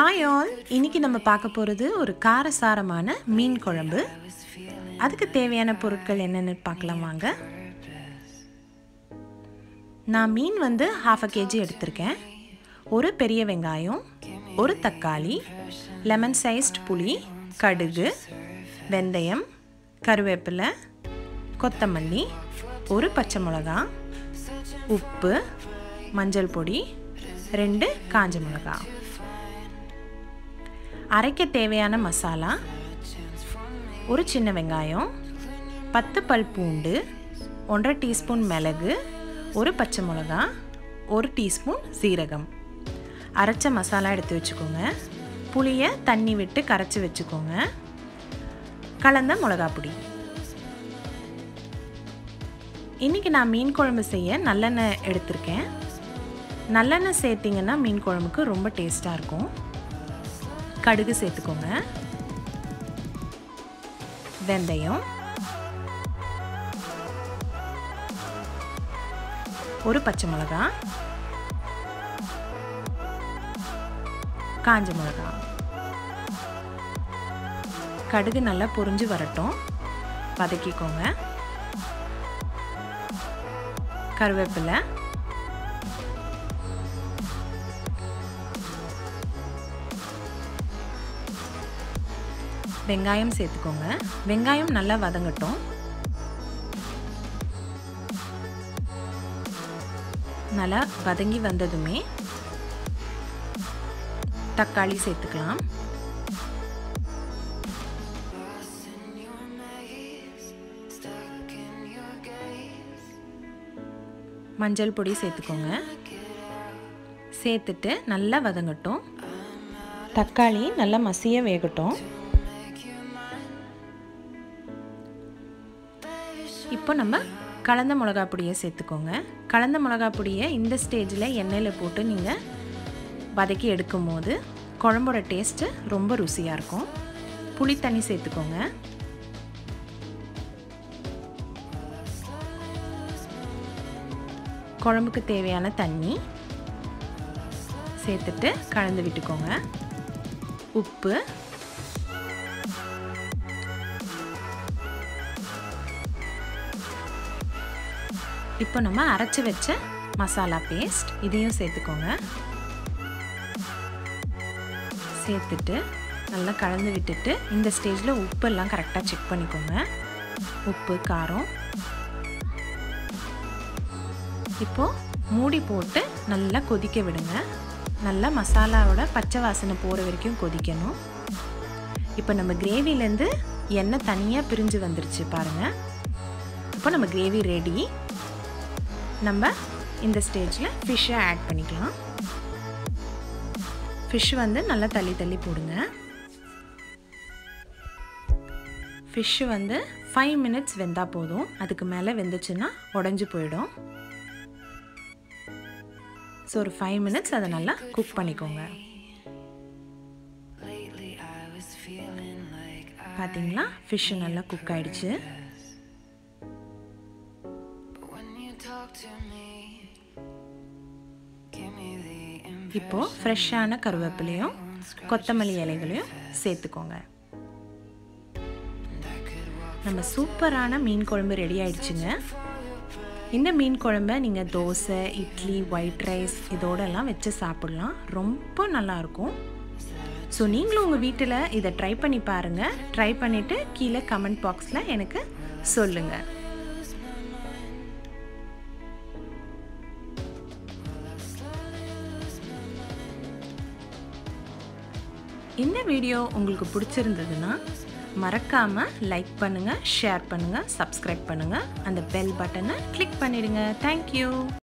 hi all இன்னைக்கு நம்ம பார்க்க போகிறது ஒரு காரசாரமான மீன் குழம்பு அதுக்கு தேவையான பொருட்கள் என்னென்னு பார்க்கலாம் வாங்க நான் மீன் வந்து ஹாஃப் அ கேஜி எடுத்திருக்கேன் ஒரு பெரிய வெங்காயம் ஒரு தக்காளி லெமன் சைஸ்ட் புளி கடுகு வெந்தயம் கருவேப்பிலை கொத்தமல்லி ஒரு பச்சை மிளகா உப்பு மஞ்சள் பொடி ரெண்டு காஞ்ச மிளகா அரைக்க தேவையான மசாலா ஒரு சின்ன வெங்காயம் பத்து பல் பூண்டு ஒன்றரை டீஸ்பூன் மிளகு ஒரு பச்சை மிளகா ஒரு டீஸ்பூன் சீரகம் அரைச்ச மசாலா எடுத்து வச்சுக்கோங்க புளியை தண்ணி விட்டு கரைச்சி வச்சுக்கோங்க கலந்த மிளகா பொடி இன்றைக்கி நான் மீன் குழம்பு செய்ய நல்லெண்ணெய் எடுத்திருக்கேன் நல்லெண்ணெய் சேர்த்திங்கன்னா மீன் குழம்புக்கு ரொம்ப டேஸ்ட்டாக இருக்கும் கடுகு சேர்த்துக்கோங்க வெந்தயம் ஒரு பச்சை மிளகா காஞ்ச மிளகா கடுகு நல்லா பொரிஞ்சு வரட்டும் வதக்கிக்கோங்க கருவேப்பிலை வெங்காயம் சேர்த்துக்கோங்க வெங்காயம் நல்லா வதங்கட்டும் நல்லா வதங்கி வந்ததுமே தக்காளி சேர்த்துக்கலாம் மஞ்சள் பொடி சேர்த்துக்கோங்க சேர்த்துட்டு நல்லா வதங்கட்டும் தக்காளி நல்லா மசிய வேகட்டும் இப்போ நம்ம கலந்த மிளகா பொடியை சேர்த்துக்கோங்க கலந்த மிளகா பொடியை இந்த ஸ்டேஜில் எண்ணெயில் போட்டு நீங்கள் வதக்கி எடுக்கும் போது குழம்போட டேஸ்ட்டு ரொம்ப ருசியாக இருக்கும் புளி தண்ணி சேர்த்துக்கோங்க குழம்புக்கு தேவையான தண்ணி சேர்த்துட்டு கலந்து விட்டுக்கோங்க உப்பு இப்போ நம்ம அரைச்சி வச்ச மசாலா பேஸ்ட் இதையும் சேர்த்துக்கோங்க சேர்த்துட்டு நல்லா கலந்து விட்டுட்டு இந்த ஸ்டேஜில் உப்பெல்லாம் கரெக்டாக செக் பண்ணிக்கோங்க உப்பு காரம் இப்போது மூடி போட்டு நல்லா கொதிக்க விடுங்க நல்லா மசாலாவோட பச்சை வாசனை போகிற வரைக்கும் கொதிக்கணும் இப்போ நம்ம கிரேவிலேருந்து எண்ணெய் தனியாக பிரிஞ்சு வந்துருச்சு பாருங்கள் இப்போ நம்ம கிரேவி ரெடி நம்ம இந்த ஸ்டேஜில் ஃபிஷ்ஷை ஆட் பண்ணிக்கலாம் ஃபிஷ் வந்து நல்லா தள்ளி தள்ளி போடுங்க ஃபிஷ்ஷு வந்து ஃபைவ் மினிட்ஸ் வெந்தால் போதும் அதுக்கு மேலே வெந்துச்சுன்னா உடஞ்சி போயிடும் ஸோ ஒரு ஃபைவ் மினிட்ஸ் அதை நல்லா குக் பண்ணிக்கோங்க பார்த்தீங்களா ஃபிஷ்ஷு நல்லா குக் ஆயிடுச்சு இப்போது ஃப்ரெஷ்ஷான கருவேப்பிலையும் கொத்தமல்லி இலைகளையும் சேர்த்துக்கோங்க நம்ம சூப்பரான மீன் குழம்பு ரெடி ஆயிடுச்சுங்க இந்த மீன் குழம்ப நீங்கள் தோசை இட்லி ஒயிட் ரைஸ் இதோடெல்லாம் வச்சு சாப்பிட்லாம் ரொம்ப நல்லாயிருக்கும் ஸோ நீங்களும் உங்கள் வீட்டில் இதை ட்ரை பண்ணி பாருங்கள் ட்ரை பண்ணிவிட்டு கீழே கமெண்ட் பாக்ஸில் எனக்கு சொல்லுங்கள் இந்த வீடியோ உங்களுக்கு பிடிச்சிருந்ததுன்னா மறக்காமல் லைக் பண்ணுங்கள் ஷேர் பண்ணுங்கள் சப்ஸ்கிரைப் பண்ணுங்கள் அந்த பெல் பட்டனை கிளிக் பண்ணிடுங்க தேங்க்யூ